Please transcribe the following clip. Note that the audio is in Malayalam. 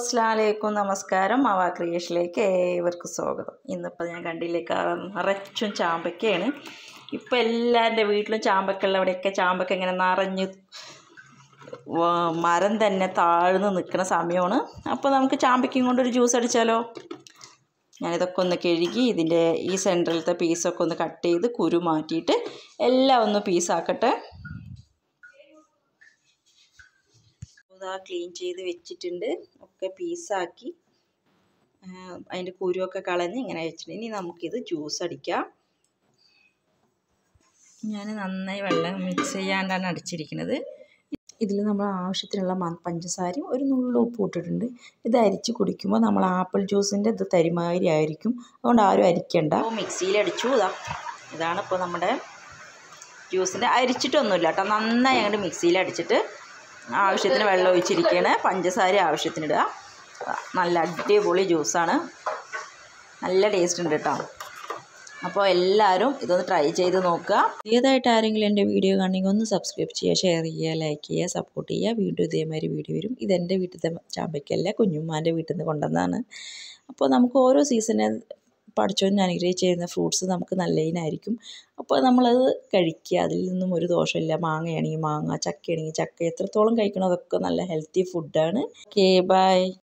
അസ്ലാമലൈക്കും നമസ്കാരം മാവാ ക്രിയേഷനിലേക്ക് ഏവർക്കും സ്വാഗതം ഇന്നിപ്പോൾ ഞാൻ കണ്ടില്ലേ ക- നിറച്ചും ചാമ്പക്കയാണ് ഇപ്പോൾ എല്ലാവരുടെ വീട്ടിലും ചാമ്പക്കുള്ള അവിടെയൊക്കെ ചാമ്പക്ക ഇങ്ങനെ നിറഞ്ഞ് വ- മരം തന്നെ താഴ്ന്ന് നിൽക്കുന്ന സമയമാണ് അപ്പോൾ നമുക്ക് ചാമ്പക്കയും കൊണ്ടൊരു ജ്യൂസ് അടിച്ചാലോ ഞാനിതൊക്കെ ഒന്ന് കഴുകി ഇതിൻ്റെ ഈ സെൻറ്ററിലത്തെ പീസൊക്കെ ഒന്ന് കട്ട് ചെയ്ത് കുരു മാറ്റിയിട്ട് എല്ലാം ഒന്ന് പീസാക്കട്ടെ ഇതാ ക്ലീൻ ചെയ്ത് വെച്ചിട്ടുണ്ട് ഒക്കെ പീസാക്കി അതിൻ്റെ കുരുവൊക്കെ കളഞ്ഞ് ഇങ്ങനെ വെച്ചിട്ടുണ്ട് ഇനി നമുക്കിത് ജ്യൂസ് അടിക്കാം ഞാൻ നന്നായി വെള്ളം മിക്സ് ചെയ്യാണ്ടാണ് അടിച്ചിരിക്കുന്നത് ഇതിൽ നമ്മൾ ആവശ്യത്തിനുള്ള മ പഞ്ചസാരയും ഒരു നുള്ളു ഉപ്പ് ഇട്ടിട്ടുണ്ട് ഇത് അരിച്ച് കുടിക്കുമ്പോൾ നമ്മൾ ആപ്പിൾ ജ്യൂസിൻ്റെ ഇത് തരിമാതിരി ആയിരിക്കും അതുകൊണ്ട് ആരും അരിക്കണ്ട മിക്സിയിൽ അടിച്ചു ഇതാ ഇതാണ് ഇപ്പോൾ നമ്മുടെ ജ്യൂസിൻ്റെ അരിച്ചിട്ടൊന്നുമില്ല കേട്ടോ നന്നായി അങ്ങോട്ട് മിക്സിയിൽ അടിച്ചിട്ട് ആവശ്യത്തിന് വെള്ളം ഒഴിച്ചിരിക്കുകയാണ് പഞ്ചസാര ആവശ്യത്തിനിടുക നല്ല അടിപൊളി ജ്യൂസാണ് നല്ല ടേസ്റ്റ് ഉണ്ട് കേട്ടോ അപ്പോൾ എല്ലാവരും ഇതൊന്ന് ട്രൈ ചെയ്ത് നോക്കുക പുതിയതായിട്ട് ആരെങ്കിലും എൻ്റെ വീഡിയോ കാണണമെങ്കിൽ ഒന്ന് സബ്സ്ക്രൈബ് ചെയ്യുക ഷെയർ ചെയ്യുക ലൈക്ക് ചെയ്യുക സപ്പോർട്ട് ചെയ്യുക വീണ്ടും ഇതേമാതിരി വീഡിയോ വരും ഇതെൻ്റെ വീട്ടിലത്തെ ചാമ്പയ്ക്കല്ല കുഞ്ഞുമ്മാൻ്റെ വീട്ടിൽ നിന്ന് കൊണ്ടുവന്നതാണ് അപ്പോൾ നമുക്ക് ഓരോ സീസണ് പഠിച്ചോന്ന് അനുഗ്രഹിച്ച് ചെയ്യുന്ന ഫ്രൂട്ട്സ് നമുക്ക് നല്ലതിനായിരിക്കും അപ്പോൾ നമ്മളത് കഴിക്കുക അതിൽ നിന്നും ഒരു ദോഷമില്ല മാങ്ങയാണെങ്കിൽ മാങ്ങ ചക്കയാണെങ്കിൽ ചക്ക എത്രത്തോളം കഴിക്കണോ അതൊക്കെ നല്ല ഹെൽത്തി ഫുഡാണ് ഓക്കെ ബൈ